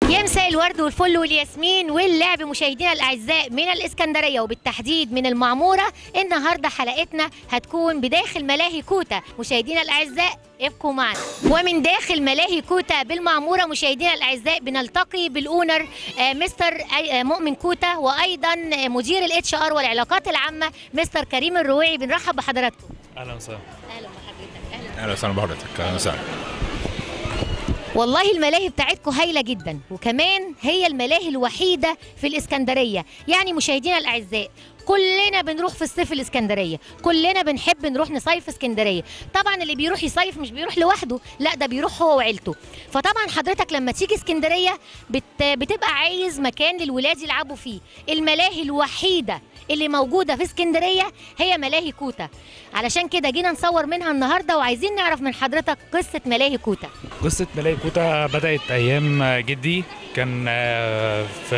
يا مساء الورد والفل والياسمين واللعب مشاهدينا الاعزاء من الاسكندريه وبالتحديد من المعموره النهارده حلقتنا هتكون بداخل ملاهي كوتا مشاهدينا الاعزاء ابقوا معنا ومن داخل ملاهي كوتا بالمعموره مشاهدينا الاعزاء بنلتقي بالاونر آه، مستر أي- آه، مؤمن كوتا وايضا آه، مدير الاتش ار والعلاقات العامه مستر كريم الرويعي بنرحب بحضراتكم اهلا وسهلا اهلا بحضرتك اهلا اهلا وسهلا بحضرتك اهلا وسهلا والله الملاهي بتاعتكم هايله جدا وكمان هي الملاهي الوحيده في الاسكندريه يعني مشاهدينا الاعزاء كلنا بنروح في الصيف الاسكندريه كلنا بنحب نروح نصيف اسكندريه طبعا اللي بيروح يصيف مش بيروح لوحده لا ده بيروح هو وعيلته فطبعا حضرتك لما تيجي اسكندريه بت... بتبقى عايز مكان للولاد يلعبوا فيه الملاهي الوحيده اللي موجوده في اسكندريه هي ملاهي كوتا علشان كده جينا نصور منها النهارده وعايزين نعرف من حضرتك قصه ملاهي كوتا قصة ملاهي كوتا بدأت أيام جدي كان آه، في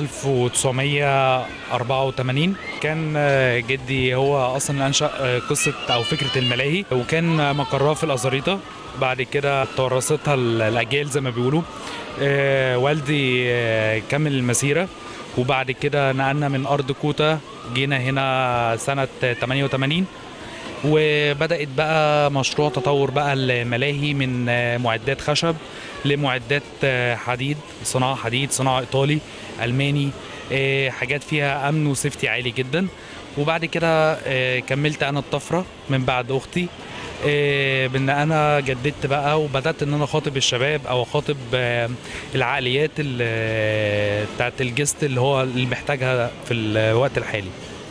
1984 كان آه، جدي هو أصلا اللي أنشأ آه، قصة أو فكرة الملاهي وكان مقرها في الأزاريطة بعد كده تورثتها ال- الأجيال زي ما بيقولوا آه، والدي آه، كمل المسيرة وبعد كده نقلنا من أرض كوتا جينا هنا سنة 88 وبدأت بقى مشروع تطور بقى الملاهي من آه، معدات خشب لمعدات آه، حديد صناعة حديد صناعة إيطالي ألماني آه، حاجات فيها أمن وسيفتي عالي جدا وبعد كده آه، كملت أنا الطفرة من بعد أختي آه، بان انا جددت بقى وبدات ان انا اخاطب الشباب او اخاطب آه، العقليات ال- آه، بتاعت الجست اللي هو اللي محتاجها في الوقت الحالي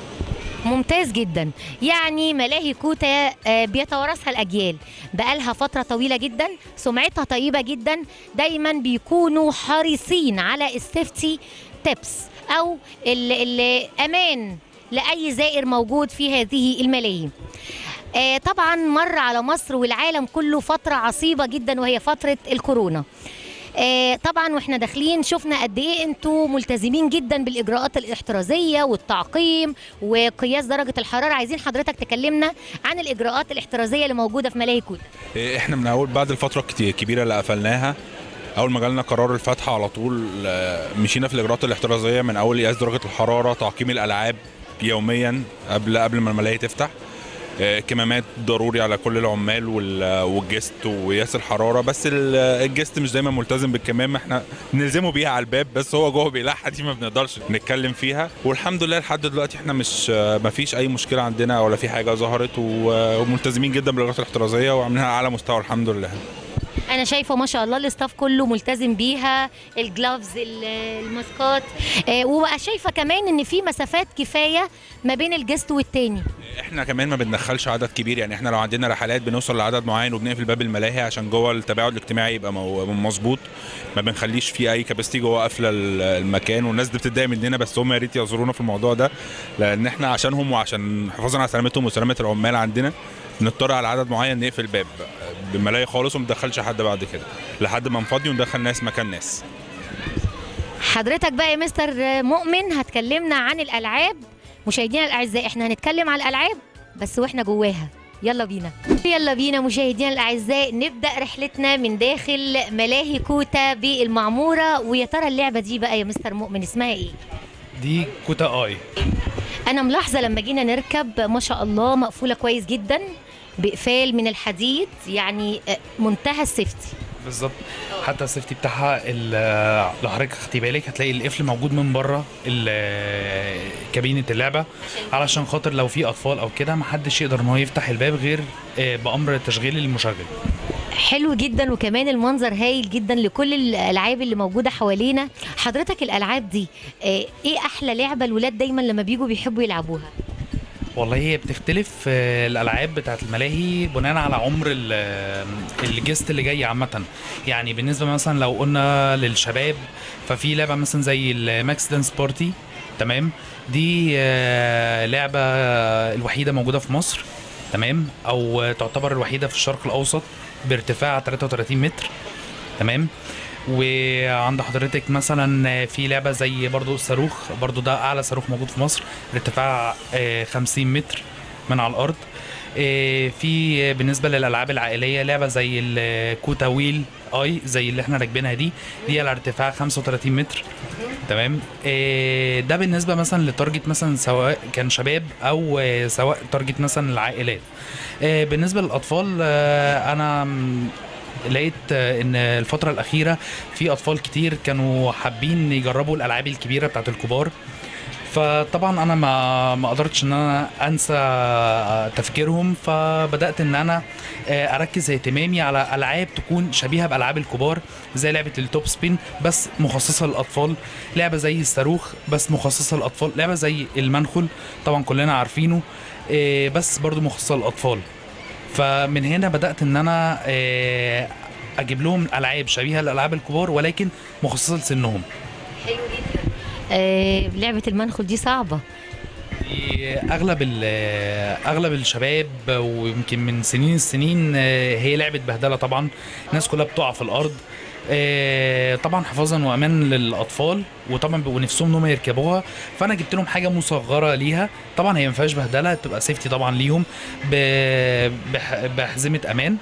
ممتاز جدا يعني ملاهي كوتا آه، بيتوارثها الاجيال بقالها فتره طويله جدا سمعتها طيبه جدا دايما بيكونوا حريصين على السيفتي تيبس او ال- الامان لاي زائر موجود في هذه الملاهي آه، طبعا مر على مصر والعالم كله فتره عصيبه جدا وهي فتره الكورونا آه، طبعا واحنا داخلين شفنا قد ايه انتوا ملتزمين جدا بالاجراءات الاحترازيه والتعقيم وقياس درجه الحراره عايزين حضرتك تكلمنا عن الاجراءات الاحترازيه اللي موجوده في ملاهي كوتا إيه، احنا من اول بعد الفتره الكت- الكبيره اللي قفلناها اول ما جالنا قرار الفتح على طول آه، مشينا في الاجراءات الاحترازيه من اول قياس درجه الحراره تعقيم الالعاب يوميا قبل قبل ما الملاهي تفتح آه، كمامات ضروري على كل العمال وال- والجست وقياس الحراره بس ال- الجست مش دايما ملتزم بالكمامه احنا بنلزمه بيها على الباب بس هو جوه بيلاحق دي ما بنقدرش نتكلم فيها والحمد لله لحد دلوقتي احنا مش ما فيش اي مشكله عندنا ولا في حاجه ظهرت و- وملتزمين جدا بالاجراءات الاحترازيه وعاملينها على مستوى الحمد لله انا شايفه ما شاء الله الاستاف كله ملتزم بيها الجلافز ال- الماسكات آه، وبقى شايفه كمان ان في مسافات كفايه ما بين الجست والتاني احنا كمان ما بندخلش عدد كبير يعني احنا لو عندنا رحلات بنوصل لعدد معين وبنقفل باب الملاهي عشان جوه التباعد الاجتماعي يبقى مو- مظبوط ما بنخليش في اي كاباستي جوه قافله ال- المكان والناس دي بتتضايق مننا بس هم يا ريت يعذرونا في الموضوع ده لان احنا عشانهم وعشان حفاظا على سلامتهم وسلامه العمال عندنا بنضطر على عدد معين نقفل الباب بالملاهي خالص وما ندخلش حد بعد كده لحد ما نفضي وندخل ناس مكان ناس حضرتك بقى يا مستر مؤمن هتكلمنا عن الالعاب مشاهدينا الاعزاء احنا هنتكلم عن الالعاب بس واحنا جواها يلا بينا يلا بينا مشاهدينا الاعزاء نبدا رحلتنا من داخل ملاهي كوتا بالمعموره ويا ترى اللعبه دي بقى يا مستر مؤمن اسمها ايه دي كوتا اي انا ملاحظه لما جينا نركب ما شاء الله مقفوله كويس جدا باقفال من الحديد يعني آه، منتهى السيفتي بالظبط حتى السيفتي بتاعها ال- لو حضرتك خدتي بالك هتلاقي القفل موجود من بره ال- كابينه اللعبه علشان خاطر لو في اطفال او كده محدش يقدر ان هو يفتح الباب غير آه، بامر تشغيل المشغل حلو جدا وكمان المنظر هايل جدا لكل الالعاب اللي موجوده حوالينا حضرتك الالعاب دي آه، ايه احلى لعبه الولاد دايما لما بيجوا بيحبوا يلعبوها والله هي بتختلف آه، الالعاب بتاعت الملاهي بناء على عمر ال- آه، الجست اللي جاي عامه يعني بالنسبه مثلا لو قلنا للشباب ففي لعبه مثلا زي الماكس دانس بارتي تمام دي آه، لعبه الوحيده موجوده في مصر تمام او تعتبر الوحيده في الشرق الاوسط بارتفاع 33 متر تمام وعند حضرتك مثلا في لعبه زي برضو الصاروخ برضو ده اعلى صاروخ موجود في مصر ارتفاع آه، 50 متر من على الارض آه، في بالنسبه للالعاب العائليه لعبه زي الكوتا ويل اي زي اللي احنا راكبينها دي دي على ارتفاع 35 متر تمام آه، ده بالنسبه مثلا لتارجت مثلا سواء كان شباب او آه، سواء تارجت مثلا العائلات آه، بالنسبه للاطفال آه، انا م- لقيت آه، ان الفتره الاخيره في اطفال كتير كانوا حابين يجربوا الالعاب الكبيره بتاعت الكبار فطبعا انا ما ما قدرتش ان انا انسى تفكيرهم فبدات ان انا آه، اركز اهتمامي على العاب تكون شبيهه بالعاب الكبار زي لعبه التوب سبين بس مخصصه للاطفال لعبه زي الصاروخ بس مخصصه للاطفال لعبه زي المنخل طبعا كلنا عارفينه آه، بس برضو مخصصه للاطفال فمن هنا بدات ان انا آه، اجيب لهم العاب شبيهه لالعاب الكبار ولكن مخصصه لسنهم آه لعبه المنخل دي صعبه دي اغلب ال- اغلب الشباب ويمكن من سنين السنين آه، هي لعبه بهدله طبعا الناس كلها بتقع في الارض آه، طبعا حفاظا وامان للاطفال وطبعا بيبقوا نفسهم ان هم يركبوها فانا جبت لهم حاجه مصغره ليها طبعا هي ما فيهاش بهدله تبقى سيفتي طبعا ليهم ب- بح- بحزمه امان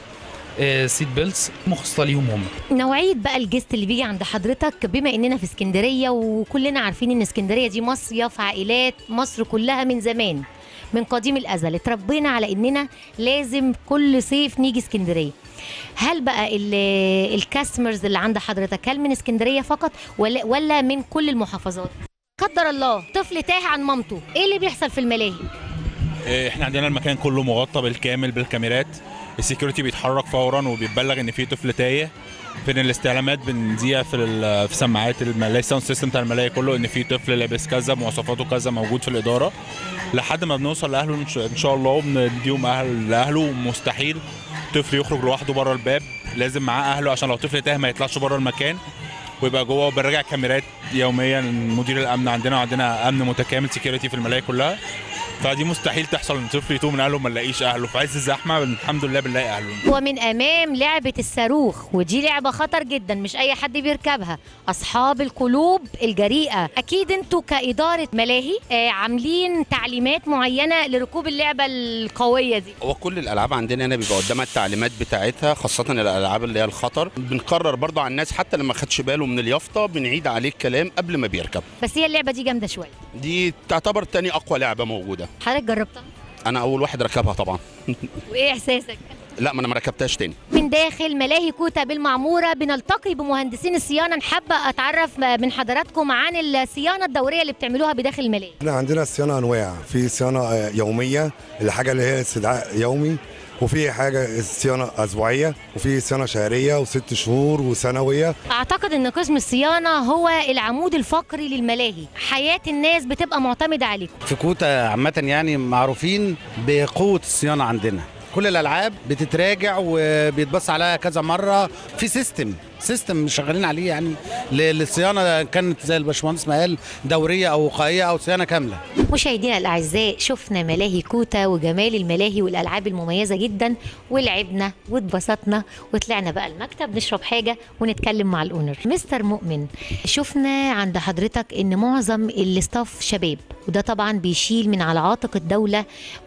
سيت بيلتس مخصصه ليهم هم نوعيه بقى الجست اللي بيجي عند حضرتك بما اننا في اسكندريه وكلنا عارفين ان اسكندريه دي مصيف عائلات مصر كلها من زمان من قديم الازل اتربينا على اننا لازم كل صيف نيجي اسكندريه هل بقى ال- الكاستمرز اللي عند حضرتك هل من اسكندريه فقط ولا ولا من كل المحافظات قدر الله طفل تاه عن مامته ايه اللي بيحصل في الملاهي إيه، احنا عندنا المكان كله مغطى بالكامل بالكاميرات السكيورتي بيتحرك فورا وبيتبلغ ان في طفل تايه فين الاستعلامات بنذيع في ال- في سماعات الملاهي الساوند سيستم بتاع الملاهي كله ان في طفل لابس كذا مواصفاته كذا موجود في الاداره لحد ما بنوصل لاهله إن شاء- ان شاء الله وبنديهم اهل لاهله مستحيل طفل يخرج لوحده بره الباب لازم معاه اهله عشان لو طفل تاه ما يطلعش بره المكان ويبقى جوه وبنراجع كاميرات يوميا مدير الامن عندنا وعندنا امن متكامل سكيورتي في الملاهي كلها فدي مستحيل تحصل ان طفل يتوه من اهله ما نلاقيش اهله في عز الزحمه الحمد لله بنلاقي اهله ومن امام لعبه الصاروخ ودي لعبه خطر جدا مش اي حد بيركبها اصحاب القلوب الجريئه اكيد انتوا كاداره ملاهي آه، عاملين تعليمات معينه لركوب اللعبه القويه دي هو كل الالعاب عندنا هنا بيبقى قدامها التعليمات بتاعتها خاصه الالعاب اللي هي الخطر بنكرر برضو على الناس حتى لما خدش باله من اليافطه بنعيد عليه الكلام قبل ما بيركب بس هي اللعبه دي جامده شويه دي تعتبر تاني اقوى لعبه موجوده حضرتك جربتها انا اول واحد ركبها طبعا وايه احساسك لا ما انا ما ركبتهاش تاني من داخل ملاهي كوتا بالمعموره بنلتقي بمهندسين الصيانه حابه اتعرف من حضراتكم عن الصيانه الدوريه اللي بتعملوها بداخل الملاهي احنا عندنا صيانه انواع في صيانه آه، يوميه الحاجه اللي هي استدعاء يومي وفي حاجه صيانه اسبوعيه وفي صيانه شهريه وست شهور وسنويه اعتقد ان قسم الصيانه هو العمود الفقري للملاهي حياه الناس بتبقى معتمده عليكم في كوتا عامة يعني معروفين بقوة الصيانة عندنا كل الألعاب بتتراجع وبيتبص عليها كذا مرة في سيستم سيستم شغالين عليه يعني ل- للصيانة كانت زي الباشمهندس ما قال دورية أو وقائية أو صيانة كاملة مشاهدينا الاعزاء شفنا ملاهي كوتا وجمال الملاهي والالعاب المميزه جدا ولعبنا واتبسطنا وطلعنا بقى المكتب نشرب حاجه ونتكلم مع الاونر مستر مؤمن شفنا عند حضرتك ان معظم الاستاف شباب وده طبعا بيشيل من على عاتق الدوله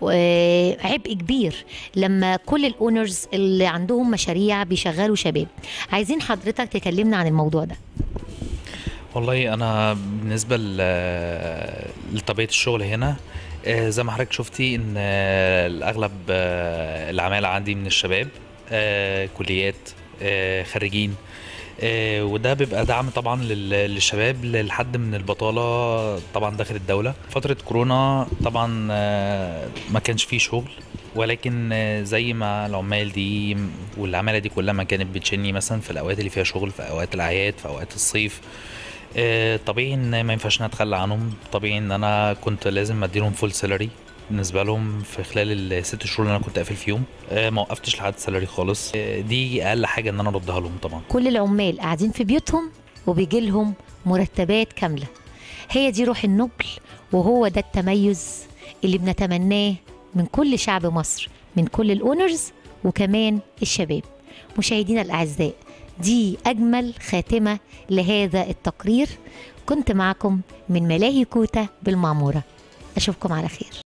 آه، عبء كبير لما كل الاونرز اللي عندهم مشاريع بيشغلوا شباب عايزين حضرتك تكلمنا عن الموضوع ده والله انا بالنسبه ل- لطبيعه الشغل هنا آه، زي ما حضرتك شفتي ان آه، الاغلب آه، العماله عندي من الشباب آه، كليات آه، خريجين آه، وده بيبقى دعم طبعا لل- للشباب للحد من البطاله طبعا داخل الدوله فتره كورونا طبعا آه، ما كانش فيه شغل ولكن آه، زي ما العمال دي والعماله دي كلها ما كانت بتشني مثلا في الاوقات اللي فيها شغل في اوقات الاعياد في اوقات الصيف آه، طبيعي ان ما ينفعش إن أنا اتخلى عنهم طبيعي ان انا كنت لازم اديلهم فول سالري بالنسبه لهم في خلال الست شهور اللي انا كنت قافل فيهم آه، ما وقفتش لحد سالري خالص آه، دي اقل حاجه ان انا اردها لهم طبعا كل العمال قاعدين في بيوتهم وبيجي لهم مرتبات كاملة هي دي روح النبل وهو ده التميز اللي بنتمناه من كل شعب مصر من كل الأونرز وكمان الشباب مشاهدينا الأعزاء دي أجمل خاتمة لهذا التقرير كنت معكم من ملاهي كوتا بالمعمورة أشوفكم على خير